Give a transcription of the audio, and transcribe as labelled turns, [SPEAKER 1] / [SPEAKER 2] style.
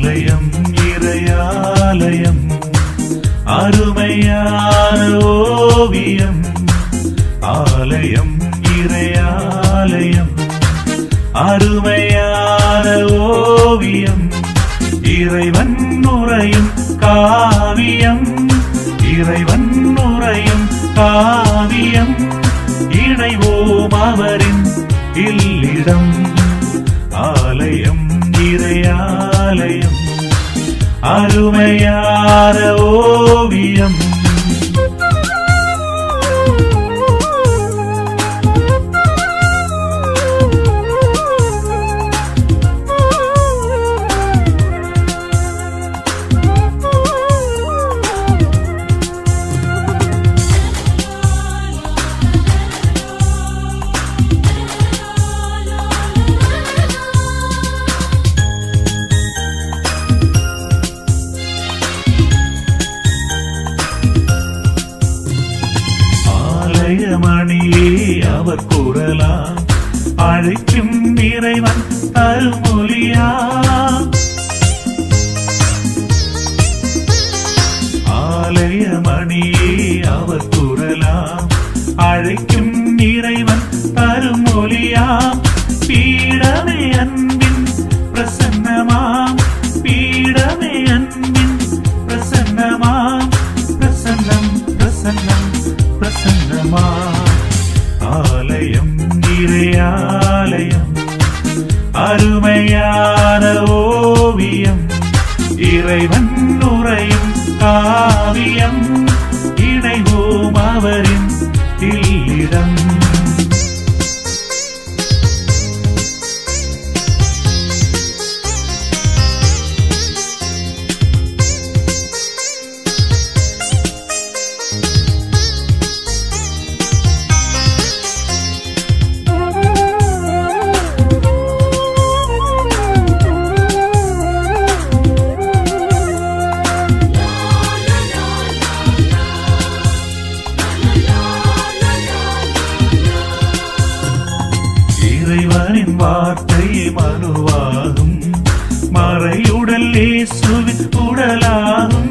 [SPEAKER 1] ஆலயம் இறையாலயம் அருமையான ஓவியம் ஆலயம் இறையாலயம் அருமையான ஓவியம் இறைவன் நுரையும் காவியம் இறைவன் நுரையும் காவியம் இணைவோம் அவரின் இல்லிடம் ஆலயம் இறையாலயம் அருமையான ஓவியம் ஆலயமணியே அவர் குரலா அழைக்கும் இறைவன் அருமொழியா ஆலயமணியே அவர் குரலா அழைக்கும் இறைவன் அருமொழியா பீடமே அன்பின் பிரசன்னமாம் பீடமே அன்பின் பிரசன்னமாம் பிரசன்னம் பிரசன்னம் பிரசன்னமா ஆலயம் இறையாலயம் அருமையான ஓவியம் இறைவன் உரையும் காவியம் இணைவோம் அவரின் இல்லிடம் இறைவனின் வார்த்தை மனுவாகும் மறையுடல் இயேசுவின் உடலாகும்